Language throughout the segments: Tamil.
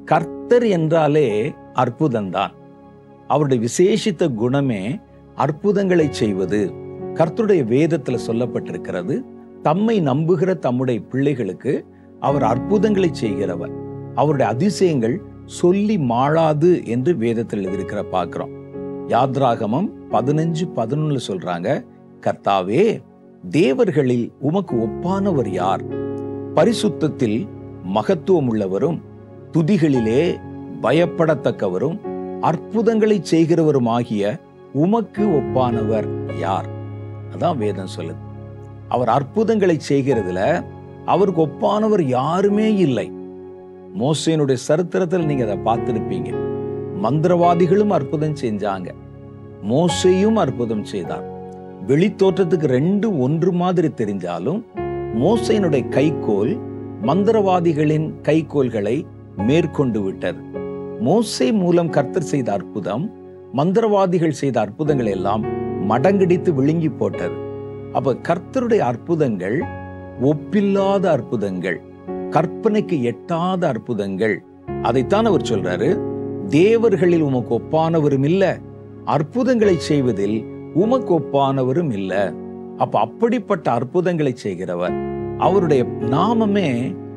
கர்த்தர் என்றாலே அற்புதம்தான் அவருடைய விசேஷித்த குணமே அற்புதங்களை செய்வது கர்த்தருடைய வேதத்துல சொல்லப்பட்டிருக்கிறது தம்மை நம்புகிற தம்முடைய பிள்ளைகளுக்கு அவர் அற்புதங்களை செய்கிறவர் அவருடைய அதிசயங்கள் சொல்லி மாளாது என்று வேதத்தில் எழுதியிருக்கிற பார்க்கிறோம் யாத்ராகமம் பதினஞ்சு பதினொன்னு சொல்றாங்க கர்த்தாவே தேவர்களில் உமக்கு ஒப்பானவர் யார் பரிசுத்தத்தில் மகத்துவம் உள்ளவரும் துதிகளிலே பயப்படத்தக்கவரும் அற்புதங்களை செய்கிறவருமாகிய உமக்கு ஒப்பானவர் யார் அதான் வேதம் சொல்லுது அவர் அற்புதங்களை செய்கிறதுல அவருக்கு ஒப்பானவர் யாருமே இல்லை மோசையினுடைய சரித்திரத்தில் நீங்க அதை பார்த்திருப்பீங்க மந்திரவாதிகளும் அற்புதம் செஞ்சாங்க மோசையும் அற்புதம் செய்தார் வெளித்தோற்றத்துக்கு ரெண்டு ஒன்று மாதிரி தெரிஞ்சாலும் மோசையினுடைய கைக்கோல் மந்திரவாதிகளின் கைக்கோல்களை மேற்கொண்டு விட்டது மோசை மூலம் கர்த்தர் செய்த அற்புதம் மந்திரவாதிகள் செய்த அற்புதங்கள் எல்லாம் மடங்கடித்து விழுங்கி போட்டது அப்ப கர்த்தருடைய அற்புதங்கள் ஒப்பில்லாத அற்புதங்கள் கற்பனைக்கு எட்டாத அற்புதங்கள் அதைத்தான் அவர் சொல்றாரு தேவர்களில் உமக்கு ஒப்பானவரும் இல்ல அற்புதங்களை செய்வதில் உமக்கு ஒப்பானவரும் இல்ல அப்ப அப்படிப்பட்ட அற்புதங்களை செய்கிறவர் அவருடைய நாமமே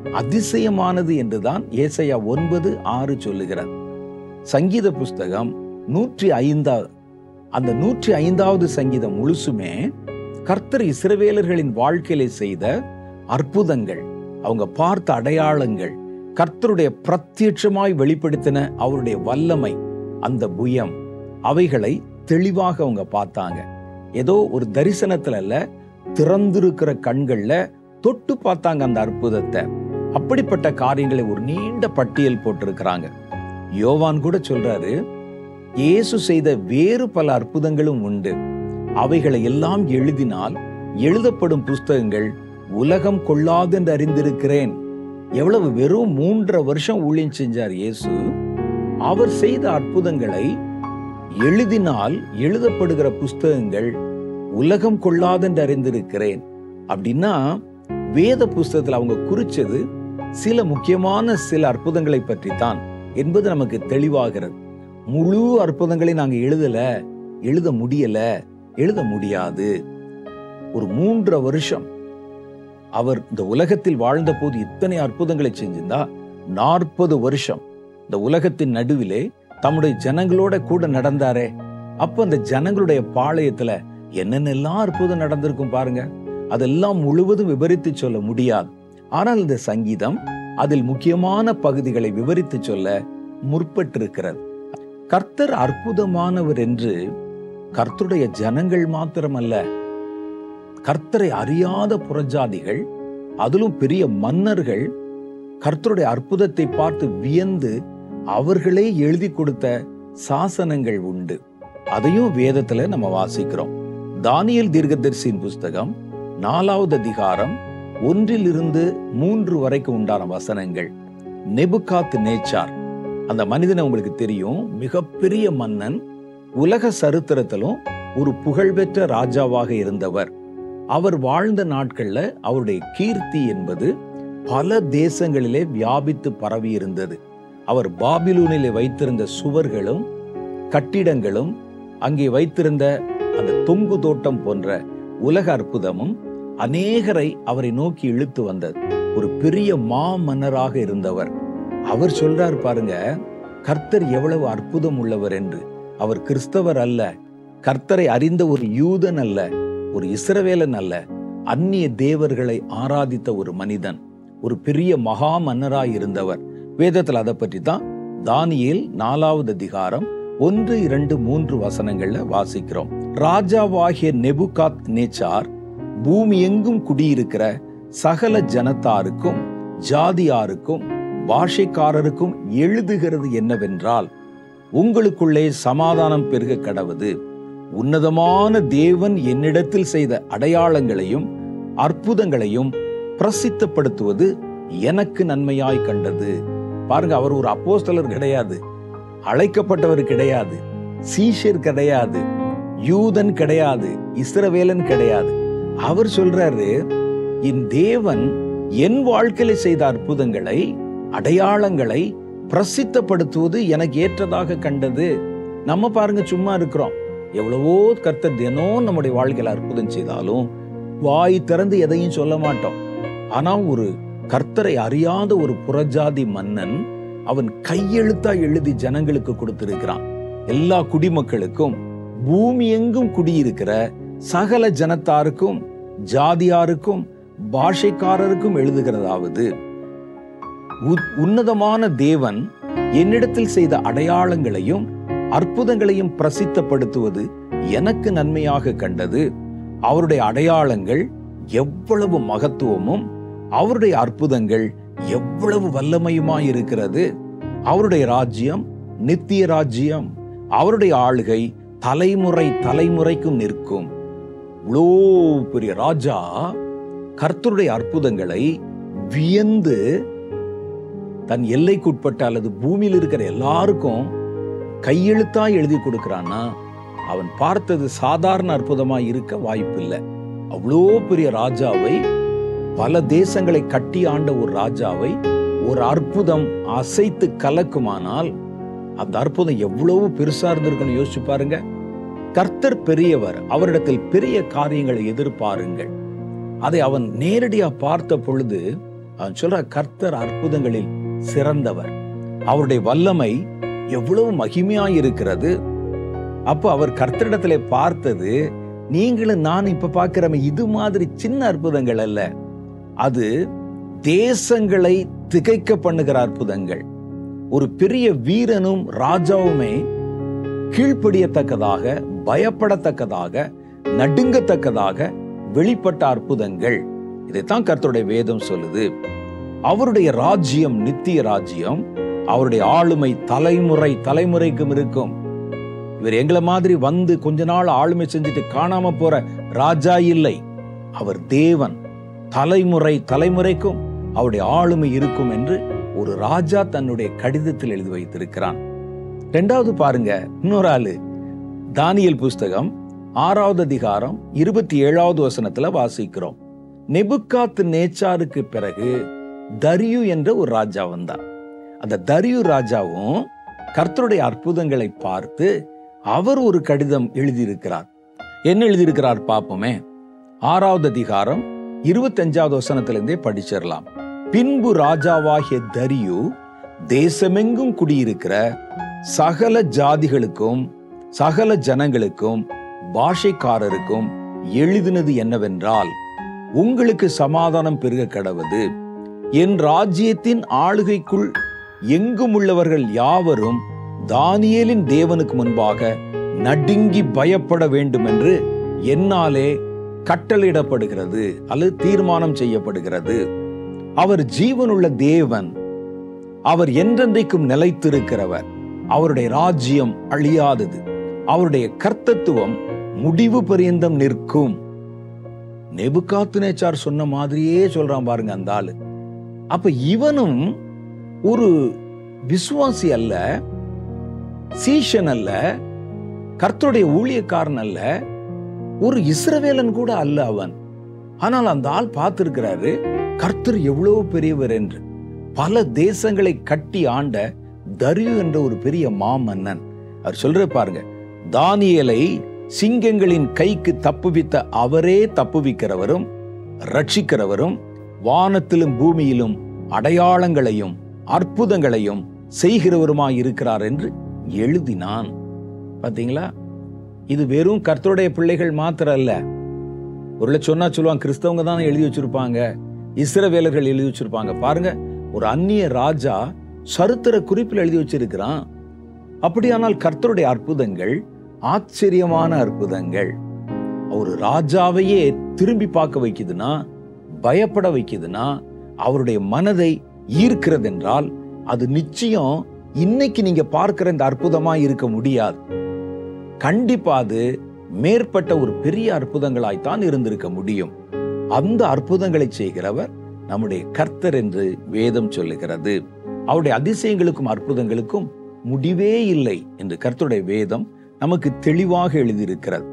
அதிசயமானது என்றுதான் ஏசையா ஒன்பது ஆறு சொல்லுகிறார் சங்கீத புஸ்தகம் நூற்றி ஐந்தாவது அந்த நூற்றி ஐந்தாவது சங்கீதம் முழுசுமே கர்த்தர் இஸ்ரவேலர்களின் வாழ்க்கையில செய்த அற்புதங்கள் அவங்க பார்த்த அடையாளங்கள் கர்த்தருடைய பிரத்யட்சமாய் வெளிப்படுத்தின அவருடைய வல்லமை அந்த புயம் அவைகளை தெளிவாக அவங்க பார்த்தாங்க ஏதோ ஒரு தரிசனத்துல அல்ல திறந்திருக்கிற கண்கள்ல தொட்டு பார்த்தாங்க அந்த அற்புதத்தை அப்படிப்பட்ட காரியங்களை ஒரு நீண்ட பட்டியல் போட்டிருக்கிறாங்க யோவான் கூட சொல்றாரு இயேசு செய்த வேறு பல அற்புதங்களும் உண்டு அவைகளை எல்லாம் எழுதினால் எழுதப்படும் புஸ்தகங்கள் உலகம் கொள்ளாது என்று அறிந்திருக்கிறேன் எவ்வளவு வெறும் மூன்றரை வருஷம் ஊழியம் செஞ்சார் இயேசு அவர் செய்த அற்புதங்களை எழுதினால் எழுதப்படுகிற புஸ்தகங்கள் உலகம் கொள்ளாதென்று அறிந்திருக்கிறேன் அப்படின்னா வேத புஸ்தகத்தில் அவங்க குறிச்சது சில முக்கியமான சில அற்புதங்களை பற்றி தான் என்பது நமக்கு தெளிவாகிறது முழு அற்புதங்களை நாங்க எழுதல எழுத முடியல எழுத முடியாது ஒரு மூன்றரை வருஷம் அவர் இந்த உலகத்தில் வாழ்ந்த போது இத்தனை அற்புதங்களை செஞ்சிருந்தா நாற்பது வருஷம் இந்த உலகத்தின் நடுவிலே தம்முடைய ஜனங்களோட கூட நடந்தாரே அப்ப அந்த ஜனங்களுடைய பாளையத்துல என்னென்னலாம் அற்புதம் நடந்திருக்கும் பாருங்க அதெல்லாம் முழுவதும் விவரித்து சொல்ல முடியாது ஆனால் இந்த சங்கீதம் அதில் முக்கியமான பகுதிகளை விவரித்து சொல்ல முற்பட்டிருக்கிறது கர்த்தர் அற்புதமானவர் என்று கர்த்தருடைய ஜனங்கள் மாத்திரமல்ல கர்த்தரை அறியாத புறஜாதிகள் அதிலும் பெரிய மன்னர்கள் கர்த்தருடைய அற்புதத்தை பார்த்து வியந்து அவர்களே எழுதி கொடுத்த சாசனங்கள் உண்டு அதையும் வேதத்துல நம்ம வாசிக்கிறோம் தானியல் தீர்க்கதரிசியின் புஸ்தகம் நாலாவது அதிகாரம் ஒன்றிலிருந்து மூன்று வரைக்கும் உண்டான வசனங்கள் நெபுகாத் நேச்சார் அந்த மனிதனை உங்களுக்கு தெரியும் மிகப்பெரிய மன்னன் உலக சரித்திரத்திலும் ஒரு புகழ்பெற்ற ராஜாவாக இருந்தவர் அவர் வாழ்ந்த நாட்கள்ல அவருடைய கீர்த்தி என்பது பல தேசங்களிலே வியாபித்து பரவி இருந்தது அவர் பாபிலூனிலே வைத்திருந்த சுவர்களும் கட்டிடங்களும் அங்கே வைத்திருந்த அந்த தொங்கு தோட்டம் போன்ற உலக அற்புதமும் அநேகரை அவரை நோக்கி இழுத்து வந்தது ஒரு பெரிய மா மன்னராக இருந்தவர் அவர் சொல்றார் பாருங்க கர்த்தர் எவ்வளவு அற்புதம் உள்ளவர் என்று அவர் கிறிஸ்தவர் அல்ல கர்த்தரை அறிந்த ஒரு யூதன் அல்ல ஒரு இஸ்ரவேலன் அல்ல அந்நிய தேவர்களை ஆராதித்த ஒரு மனிதன் ஒரு பெரிய மகா மன்னராய் இருந்தவர் வேதத்தில் அதை பற்றி தான் தானியேல் நாலாவது அதிகாரம் ஒன்று இரண்டு மூன்று வசனங்கள்ல வாசிக்கிறோம் ராஜாவாகிய நெபுகாத் நேச்சார் பூமி எங்கும் குடியிருக்கிற சகல ஜனத்தாருக்கும் ஜாதியாருக்கும் பாஷைக்காரருக்கும் எழுதுகிறது என்னவென்றால் உங்களுக்குள்ளே சமாதானம் பெருக கடவுது உன்னதமான தேவன் என்னிடத்தில் செய்த அடையாளங்களையும் அற்புதங்களையும் பிரசித்தப்படுத்துவது எனக்கு நன்மையாய் கண்டது பாருங்க அவர் ஒரு அப்போஸ்தலர் கிடையாது அழைக்கப்பட்டவர் கிடையாது சீஷர் கிடையாது யூதன் கிடையாது இஸ்ரவேலன் கிடையாது அவர் சொல்றாரு என் தேவன் என் வாழ்க்கையில செய்த அற்புதங்களை அடையாளங்களை பிரசித்தப்படுத்துவது எனக்கு ஏற்றதாக கண்டது நம்ம பாருங்க சும்மா இருக்கிறோம் எவ்வளவோ கர்த்தர் தினம் நம்முடைய வாழ்க்கையில அற்புதம் செய்தாலும் வாய் திறந்து எதையும் சொல்ல மாட்டோம் ஆனா ஒரு கர்த்தரை அறியாத ஒரு புறஜாதி மன்னன் அவன் கையெழுத்தா எழுதி ஜனங்களுக்கு கொடுத்திருக்கிறான் எல்லா குடிமக்களுக்கும் பூமி எங்கும் குடியிருக்கிற சகல ஜனத்தாருக்கும் ஜாதியாருக்கும் பாஷைக்காரருக்கும் எழுதுகிறதாவது உத்- உன்னதமான தேவன் என்னிடத்தில் செய்த அடையாளங்களையும் அற்புதங்களையும் பிரசித்தப்படுத்துவது எனக்கு நன்மையாக கண்டது அவருடைய அடையாளங்கள் எவ்வளவு மகத்துவமும் அவருடைய அற்புதங்கள் எவ்வளவு வல்லமையுமாய் இருக்கிறது அவருடைய ராஜ்யம் நித்திய ராஜ்யம் அவருடைய ஆளுகை தலைமுறை தலைமுறைக்கும் நிற்கும் இவ்வளோ பெரிய ராஜா கர்த்தருடைய அற்புதங்களை வியந்து தன் எல்லைக்குட்பட்ட அல்லது பூமியில் இருக்கிற எல்லாருக்கும் கையெழுத்தா எழுதி கொடுக்கிறான்னா அவன் பார்த்தது சாதாரண அற்புதமா இருக்க வாய்ப்பில்லை அவ்வளோ பெரிய ராஜாவை பல தேசங்களை கட்டி ஆண்ட ஒரு ராஜாவை ஒரு அற்புதம் அசைத்து கலக்குமானால் அந்த அற்புதம் எவ்வளவு பெருசா இருந்திருக்குன்னு யோசிச்சு பாருங்க கர்த்தர் பெரியவர் அவரிடத்தில் பெரிய காரியங்களை எதிர்பாருங்கள் அதை அவன் நேரடியா பார்த்த பொழுது அவன் சொல்ற கர்த்தர் அற்புதங்களில் சிறந்தவர் அவருடைய வல்லமை எவ்வளவு மகிமையாய் இருக்கிறது அப்போ அவர் கர்த்தரிடத்திலே பார்த்தது நீங்களும் நான் இப்ப பார்க்கிறோமே இது மாதிரி சின்ன அற்புதங்கள் அல்ல அது தேசங்களை திகைக்க பண்ணுகிற அற்புதங்கள் ஒரு பெரிய வீரனும் ராஜாவுமே கீழ்ப்படியத்தக்கதாக பயப்படத்தக்கதாக நடுங்கத்தக்கதாக வெளிப்பட்ட அற்புதங்கள் இதைத்தான் கர்த்தருடைய வேதம் சொல்லுது அவருடைய ராஜ்யம் நித்திய ராஜ்யம் அவருடைய ஆளுமை தலைமுறை தலைமுறைக்கும் இருக்கும் இவர் எங்களை மாதிரி வந்து கொஞ்ச நாள் ஆளுமை செஞ்சுட்டு காணாம போற ராஜா இல்லை அவர் தேவன் தலைமுறை தலைமுறைக்கும் அவருடைய ஆளுமை இருக்கும் என்று ஒரு ராஜா தன்னுடைய கடிதத்தில் எழுதி வைத்திருக்கிறான் ரெண்டாவது பாருங்க இன்னொரு ஆளு தானியல் புஸ்தகம் ஆறாவது அதிகாரம் இருபத்தி ஏழாவது வசனத்துல வாசிக்கிறோம் நெபுக்காத்து நேச்சாருக்கு பிறகு தரியு என்ற ஒரு ராஜா வந்தான் அந்த தரியு ராஜாவும் கர்த்தருடைய அற்புதங்களை பார்த்து அவர் ஒரு கடிதம் எழுதியிருக்கிறார் என்ன எழுதியிருக்கிறார் பார்ப்போமே ஆறாவது அதிகாரம் இருபத்தஞ்சாவது வசனத்திலிருந்தே படிச்சிடலாம் பின்பு ராஜாவாகிய தரியு தேசமெங்கும் குடியிருக்கிற சகல ஜாதிகளுக்கும் சகல ஜனங்களுக்கும் பாஷைக்காரருக்கும் எழுதினது என்னவென்றால் உங்களுக்கு சமாதானம் பெருக கடவது என் ராஜ்யத்தின் ஆளுகைக்குள் எங்கும் உள்ளவர்கள் யாவரும் தானியேலின் தேவனுக்கு முன்பாக நடுங்கி பயப்பட வேண்டும் என்று என்னாலே கட்டளையிடப்படுகிறது அல்லது தீர்மானம் செய்யப்படுகிறது அவர் ஜீவனுள்ள தேவன் அவர் என்றென்றைக்கும் நிலைத்திருக்கிறவர் அவருடைய ராஜ்யம் அழியாதது அவருடைய கர்த்தத்துவம் முடிவு பரியந்தம் நிற்கும் நெபுகாத்துனேச்சார் சொன்ன மாதிரியே சொல்றான் பாருங்க அந்த ஆளு அப்ப இவனும் ஒரு விசுவாசி அல்ல சீஷன் அல்ல கர்த்தருடைய ஊழியக்காரன் அல்ல ஒரு இஸ்ரவேலன் கூட அல்ல அவன் ஆனால் அந்த ஆள் பார்த்திருக்கிறாரு கர்த்தர் எவ்வளவு பெரியவர் என்று பல தேசங்களை கட்டி ஆண்ட தரியு என்ற ஒரு பெரிய மாமன்னன் அவர் சொல்ற பாருங்க தானியலை சிங்கங்களின் கைக்கு தப்புவித்த அவரே தப்புவிக்கிறவரும் ரட்சிக்கிறவரும் வானத்திலும் பூமியிலும் அடையாளங்களையும் அற்புதங்களையும் செய்கிறவருமாய் இருக்கிறார் என்று எழுதினான் பாத்தீங்களா இது வெறும் கர்த்தருடைய பிள்ளைகள் மாத்திரம் அல்ல ஒரு சொன்னா சொல்லுவாங்க கிறிஸ்தவங்க தான் எழுதி வச்சிருப்பாங்க இஸ்ரவேலர்கள் எழுதி வச்சிருப்பாங்க பாருங்க ஒரு அந்நிய ராஜா சரித்திர குறிப்பில் எழுதி வச்சிருக்கிறான் அப்படியானால் கர்த்தருடைய அற்புதங்கள் ஆச்சரியமான அற்புதங்கள் ஒரு ராஜாவையே திரும்பி பார்க்க வைக்குதுன்னா பயப்பட வைக்குதுன்னா அவருடைய மனதை ஈர்க்கிறது என்றால் அது நிச்சயம் இன்னைக்கு நீங்க பார்க்கிற இந்த அற்புதமா இருக்க முடியாது கண்டிப்பா அது மேற்பட்ட ஒரு பெரிய அற்புதங்களாய்த்தான் இருந்திருக்க முடியும் அந்த அற்புதங்களை செய்கிறவர் நம்முடைய கர்த்தர் என்று வேதம் சொல்லுகிறது அவருடைய அதிசயங்களுக்கும் அற்புதங்களுக்கும் முடிவே இல்லை என்று கர்த்தருடைய வேதம் நமக்கு தெளிவாக எழுதியிருக்கிறது